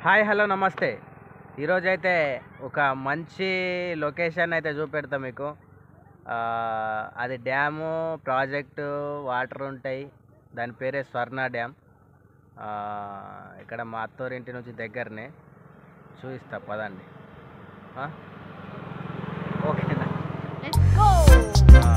Hi hello నమస్తే ఈరోజు అయితే ఒక మంచి లొకేషన్ అయితే చూపెడతా మీకు ఆ, అది డ్యాము ప్రాజెక్టు వాటర్ ఉంటాయి దాని పేరే స్వర్ణ డ్యామ్ ఆ, ఇక్కడ మా అత్తోరింటి నుంచి దగ్గరనే చూపిస్తా పదండి ఆ? ఓకేనా Let's go! ఆ.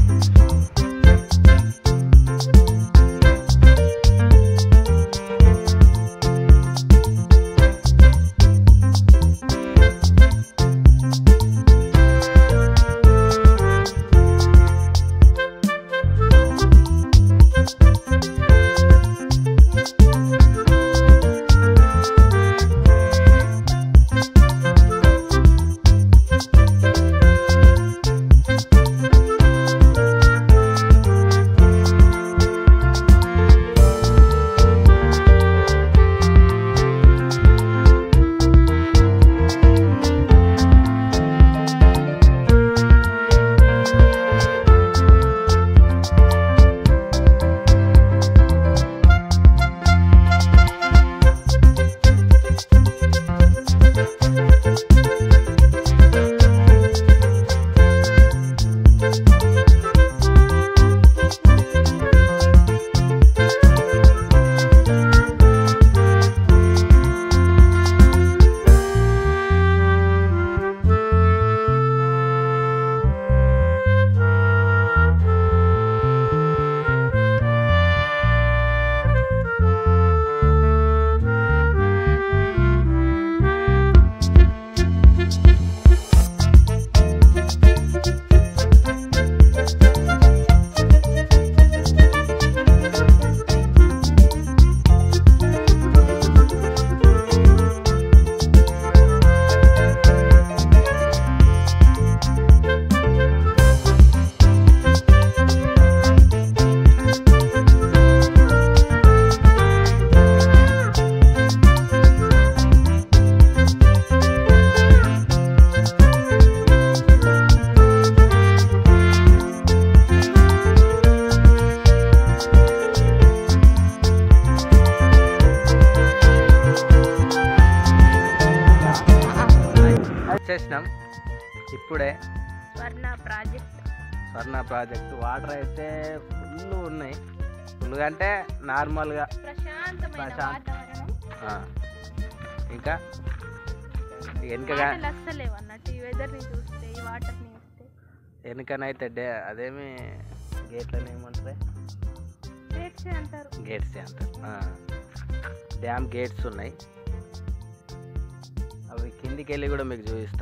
వచ్చేసినాం ఇప్పుడే స్వర్ణ ప్రాజెక్ట్ స్వర్ణ ప్రాజెక్ట్ వాటర్ అయితే ఫుల్ ఉన్నాయి ఫుల్గా అంటే నార్మల్గా ప్రశాంతమైన ప్రశాంత్. వాతావరణం ఆ. ఇంకా వెనుకగా మాటలు అస్సలేవు అన్నట్టు ఈ వెదర్ ని చూస్తే ఈ వాటర్ ని చూస్తే వెనుకనైతే డే అదేమి గేట్లని ఏమంటారు గ్రేట్స్ అంటారు గేట్స్ అంటారు ఆ. డ్యామ్ గేట్స్ ఉన్నాయి అవి కిందికి వెళ్ళి కూడా మీకు చూపిస్తా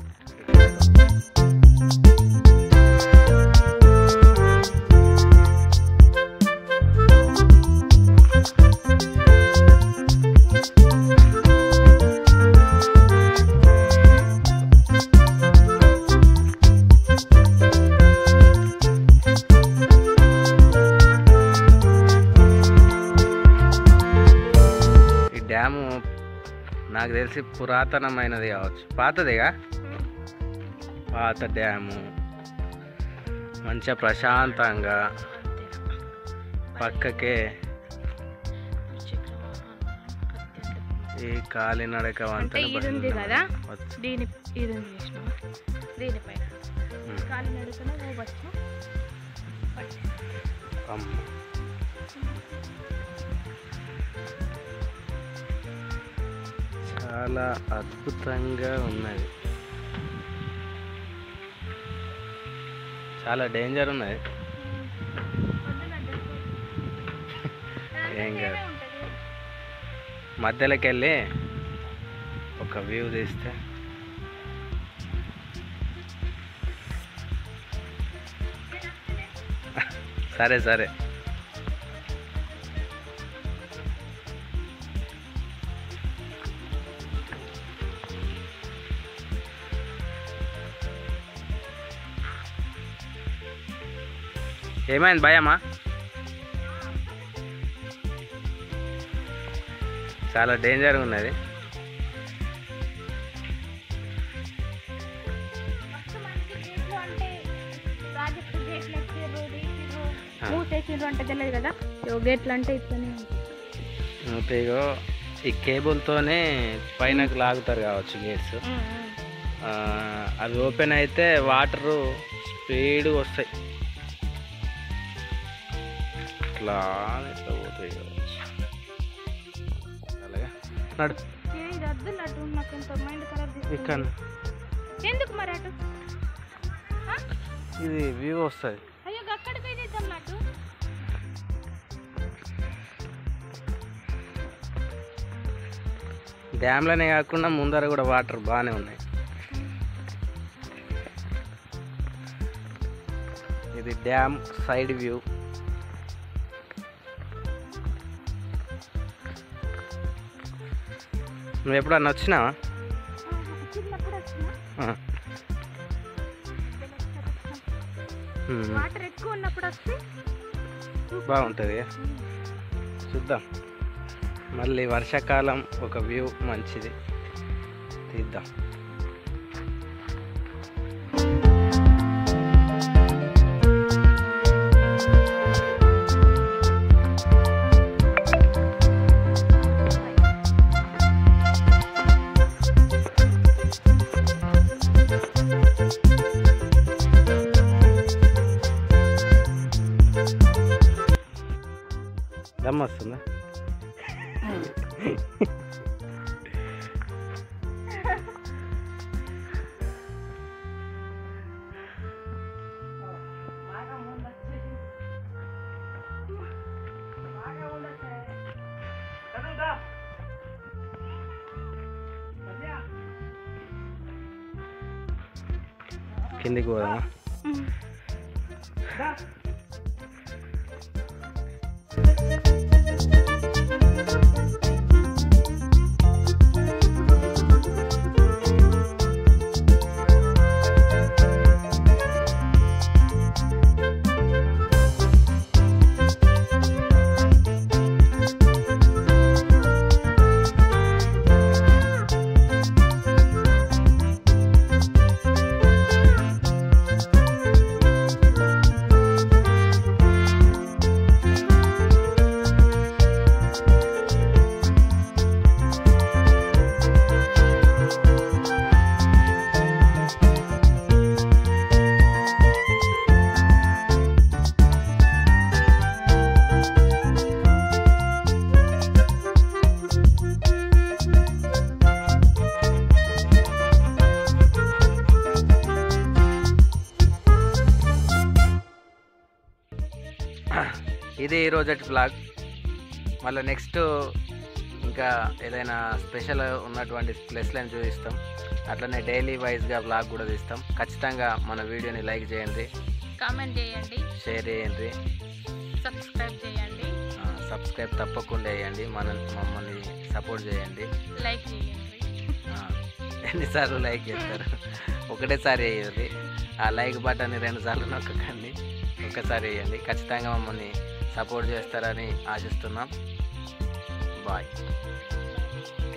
ఈ డ్యాము నాకు తెలిసి పురాతనమైనది కావచ్చు పాతదిగా పాత డ్యాము మంచిగా ప్రశాంతంగా పక్కకే ఈ కాలినడక అంటే ఇది ఉంది కదా వచ్చు. దీని ఇది ఉంది చూసినావా? దీనిపైన ఉమ్. కాలి నడుకన పోవచ్చు అమ్మ. చాలా అద్భుతంగా ఉన్నది చాలా డేంజర్ ఉన్నది ఏం కాదు. మధ్యలోకి వెళ్ళి ఒక వ్యూ తీస్తే సరే సరే ఏమైంది భయమా చాలా డేంజర్ ఉన్నది ప్రాజెక్ట్ గేట్లు ఎక్కిర్రు తీసిర్రు ఆ. మూసేసిండ్రు అంటే తెలియదు కదా ఇగో గేట్లు అంటే ఇట్లనే ఉంటాయి. ఇంకా ఇగో ఈ కేబుల్తోనే పైనకు లాగుతారు కావచ్చు గేట్స్ అవి ఓపెన్ అయితే వాటరు స్పీడ్ వస్తాయి ఇట్లా ఇట్లా పోతాయి కావచ్చు అలాగే నడు ఏ ఇది వద్దు లడ్డు నాకు ఎంత మైండ్ ఖరాబ్ ఇక్కడ చేస్తుంది ఎందుకు మరి అటు ఆ? ఇది వ్యూ వస్తుంది అయ్యో అక్కడికి పోయి తెద్దాం లడ్డు డ్యామ్లోనే కాకుండా ముందర కూడా వాటర్ బాగానే ఉన్నాయి ఇది డ్యామ్ సైడ్ వ్యూ నువ్వు ఎప్పుడన్నా వచ్చినావా ఆ, చిన్నప్పుడు వచ్చిన ఆ. ఉమ్. వాటర్ ఎక్కువ ఉన్నప్పుడు వస్తే బాగుంటుంది చూద్దాం మళ్ళీ వర్షాకాలం ఒక వ్యూ మంచిది తీద్దాం దమ్ వస్తుందా కిందికి పోదామా ఇది ఈరోజటి బ్లాగ్ మళ్ళీ నెక్స్ట్ ఇంకా ఏదైనా స్పెషల్ ఉన్నటువంటి ప్లేస్లను చూపిస్తాం అట్లనే డైలీ వైజ్గా బ్లాగ్ కూడా తీస్తాం ఖచ్చితంగా మన వీడియోని లైక్ చేయండి కామెంట్ చేయండి షేర్ చేయండి సబ్స్క్రైబ్ చేయండి ఆ, సబ్స్క్రైబ్ తప్పకుండా చేయండి మన మమ్మల్ని సపోర్ట్ చేయండి లైక్ చేయండి ఆ, ఎన్నిసార్లు లైక్ చేస్తారు ఒకటేసారి వేయాలి ఆ లైక్ బటన్ రెండుసార్లు నొక్కకండి ఒక్కసారి వేయండి ఖచ్చితంగా మమ్మల్ని సపోర్ట్ చేస్తారని ఆశిస్తున్నాం బాయ్